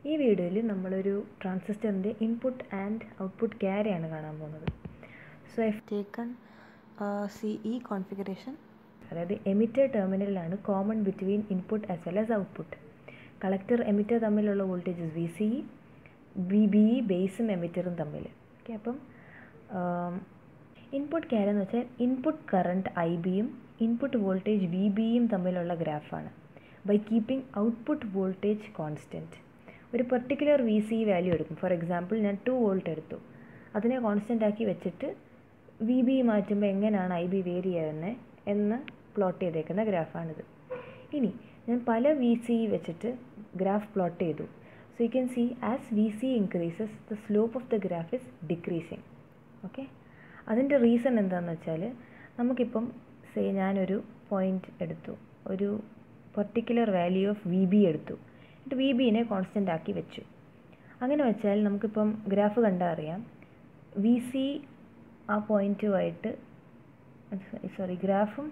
ഈ വീഡിയോയിൽ നമ്മളൊരു ട്രാൻസിസ്റ്ററിൻ്റെ ഇൻപുട്ട് ആൻഡ് ഔട്ട്പുട്ട് ക്യാരിയാണ് കാണാൻ പോകുന്നത് so if taken C E configuration അതായത് എമിറ്റർ ടെർമിനലിലാണ് common between input as well as output collector emitter തമ്മിലുള്ള voltage V C E B B E ബേസും എമിറ്ററും തമ്മിൽ ഓക്കെ അപ്പം ഇൻപുട്ട് ക്യാരി എന്ന് വെച്ചാൽ ഇൻപുട്ട് കറണ്ട് ഐ ബിയും ഇൻപുട്ട് വോൾട്ടേജ് വി ബിയും തമ്മിലുള്ള ഗ്രാഫാണ് by keeping output voltage constant ഒരു പെർട്ടിക്കുലർ വി സി വാല്യൂ എടുക്കും ഫോർ എക്സാമ്പിൾ ഞാൻ ടു വോൾട്ട് എടുത്തു അതിനെ കോൺസ്റ്റൻ്റ് ആക്കി വെച്ചിട്ട് വി ബി മാറ്റുമ്പോൾ എങ്ങനെയാണ് ഐ ബി വേരി ചെയ്യുന്നത് എന്ന് പ്ലോട്ട് ചെയ്തേക്കുന്ന ഗ്രാഫാണിത് ഇനി ഞാൻ പല വി സി വെച്ചിട്ട് ഗ്രാഫ് പ്ലോട്ട് ചെയ്തു so you can see as V C increases the slope of the graph is decreasing okay അതിൻ്റെ റീസൺ എന്താണെന്ന് വെച്ചാൽ നമുക്കിപ്പം സേ ഞാനൊരു പോയിൻ്റ് എടുത്തു ഒരു particular value of V B എടുത്തു എന്നിട്ട് വി ബിനെ കോൺസ്റ്റൻ്റ് ആക്കി വെച്ചു അങ്ങനെ വെച്ചാൽ നമുക്കിപ്പം ഗ്രാഫ് കണ്ടാൽ അറിയാം വി സി ആ പോയിൻറ്റുമായിട്ട് സോറി ഗ്രാഫും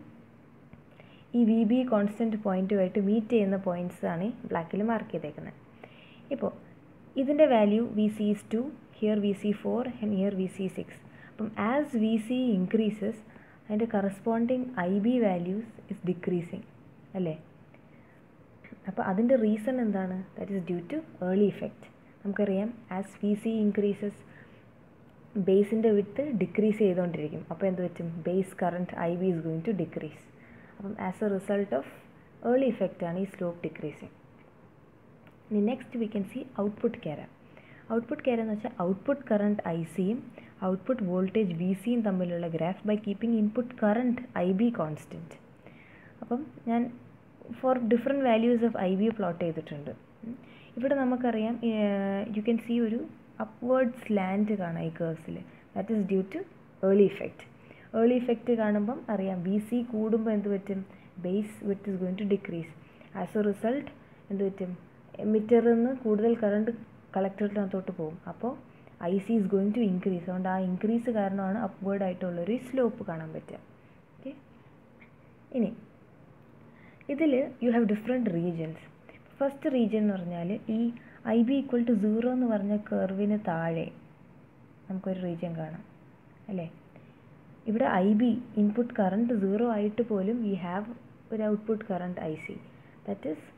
ഈ വി ബി കോൺസ്റ്റൻറ്റ് പോയിൻറ്റുമായിട്ട് മീറ്റ് ചെയ്യുന്ന പോയിൻറ്റ്സ് ആണ് ഈ ബ്ലാക്കിൽ മാർക്ക് ചെയ്തേക്കുന്നത് ഇപ്പോൾ ഇതിൻ്റെ value V C is two here V C four and here V C six അപ്പം ആസ് വി സി ഇൻക്രീസസ് അതിൻ്റെ corresponding I B values is decreasing അല്ലേ അപ്പോൾ അതിൻ്റെ റീസൺ എന്താണ് that is due to Early effect നമുക്കറിയാം as V C increases ബേസിൻ്റെ width decrease ചെയ്തുകൊണ്ടിരിക്കും അപ്പോൾ എന്ത് പറ്റും base current I B is going to decrease അപ്പം as a result of Early effect ആണ് ഈ സ്ലോപ്പ് ഡിക്രീസിങ് ഇനി next we can see output ക്യാര ഔട്ട്പുട്ട് ക്യാര എന്ന് വെച്ചാൽ ഔട്ട്പുട്ട് കറണ്ട് ഐ സിയും ഔട്ട്പുട്ട് വോൾട്ടേജ് വി സിയും തമ്മിലുള്ള graph by keeping input current I B constant അപ്പം ഞാൻ for different values of I B plot ചെയ്തിട്ടുണ്ട് ഇവിടെ നമുക്കറിയാം യു ക്യാൻ സി ഒരു അപ്വേർഡ് സ്ലാൻഡ് കാണാം ഈ കേഴ്സിൽ that is due to Early effect Early effect കാണുമ്പം അറിയാം വി സി കൂടുമ്പോൾ എന്ത് പറ്റും base width is going to decrease as a result എന്ത് പറ്റും എമിറ്ററിൽ നിന്ന് കൂടുതൽ കറണ്ട് കളക്ടറിനകത്തോട്ട് പോകും അപ്പോൾ I C is going to increase അതുകൊണ്ട് ആ ഇൻക്രീസ് കാരണമാണ് അപ്വേർഡ് ആയിട്ടുള്ളൊരു സ്ലോപ്പ് കാണാൻ പറ്റുക ഓക്കെ ഇനി ഇതിൽ you have different regions first region എന്ന് പറഞ്ഞാൽ ഈ I B equal to zero എന്ന് പറഞ്ഞ കർവിന് താഴെ നമുക്കൊരു റീജിയൻ കാണാം അല്ലേ ഇവിടെ I B input current zero ആയിട്ട് പോലും വി ഹാവ് ഒരു output current I C that is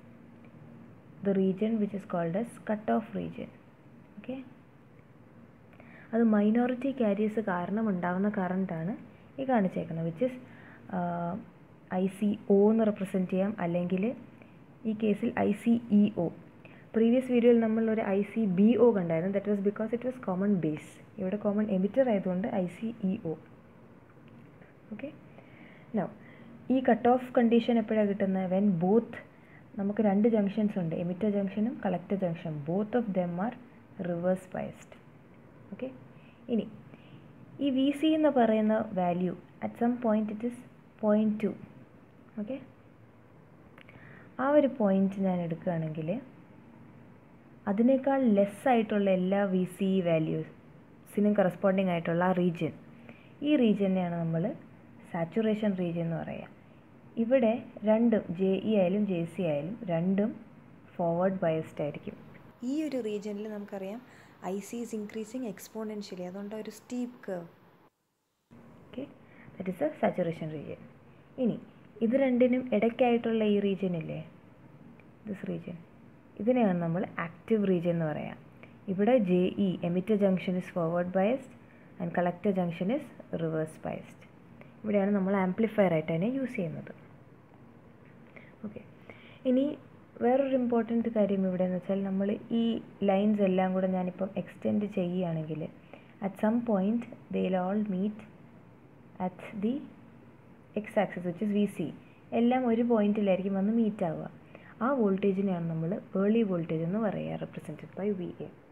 the region which is called as cut off region okay അത് മൈനോറിറ്റി ക്യാരിയേഴ്സ് കാരണം ഉണ്ടാകുന്ന കറണ്ടാണ് ഈ കാണിച്ചേക്കുന്നത് which is I C O എന്ന് റെപ്രസെൻറ്റ് ചെയ്യാം അല്ലെങ്കിൽ ഈ കേസിൽ I C E O previous വീഡിയോയിൽ നമ്മൾ ഒരു ഐ സി ബി ഒ കണ്ടായിരുന്നു that was because it was common base ഇവിടെ കോമൺ എമിറ്റർ ആയതുകൊണ്ട് I C E O okay no ഈ കട്ട് ഓഫ് കണ്ടീഷൻ എപ്പോഴാണ് കിട്ടുന്നത് വെൻ ബോത്ത് നമുക്ക് രണ്ട് ജംഗ്ഷൻസ് ഉണ്ട് എമിറ്റർ ജംഗ്ഷനും കളക്ടർ ജംഗ്ഷനും both of them are reverse biased okay ഇനി ഈ വി സി എന്ന് പറയുന്ന value at some point it is point two okay ആ ഒരു പോയിൻ്റ് ഞാൻ എടുക്കുകയാണെങ്കിൽ അതിനേക്കാൾ ലെസ് ആയിട്ടുള്ള എല്ലാ വി സി വാല്യൂസിനും കറസ്പോണ്ടിങ് ആയിട്ടുള്ള ആ റീജിയൻ ഈ റീജിയനെയാണ് നമ്മൾ സാച്ചുറേഷൻ റീജിയൻ എന്ന് പറയുക ഇവിടെ രണ്ടും ജെ ഇ ആയാലും ജെ സി ആയാലും രണ്ടും ഫോർവേഡ് ബയസ്ഡ് ആയിരിക്കും ഈ ഒരു റീജിയനിൽ നമുക്കറിയാം I C is increasing exponentially അതുകൊണ്ട് ഒരു steep curve okay that is a saturation region ഇനി ഇത് രണ്ടിനും ഇടയ്ക്കായിട്ടുള്ള ഈ റീജിയൻ ഇല്ലേ ദിസ് റീജിയൻ ഇതിനെയാണ് നമ്മൾ ആക്റ്റീവ് റീജിയൻ എന്ന് പറയാം ഇവിടെ J E emitter junction is forward biased and collector junction is reverse biased ഇവിടെയാണ് നമ്മൾ ആംപ്ലിഫയർ ആയിട്ട് അതിനെ യൂസ് ചെയ്യുന്നത് ഓക്കെ ഇനി വേറൊരു ഇമ്പോർട്ടൻറ്റ് കാര്യം ഇവിടെ എന്ന് വെച്ചാൽ നമ്മൾ ഈ ലൈൻസ് എല്ലാം കൂടെ ഞാനിപ്പം എക്സ്റ്റെൻഡ് ചെയ്യുകയാണെങ്കിൽ at some point they all meet at the X axis which is V C എല്ലാം ഒരു പോയിന്റിലായിരിക്കും വന്ന് മീറ്റ് ആവുക ആ വോൾട്ടേജിനെയാണ് നമ്മൾ ഏർലി വോൾട്ടേജ് എന്ന് പറയുക റെപ്രസെൻറ്റഡ് ബൈ വി എ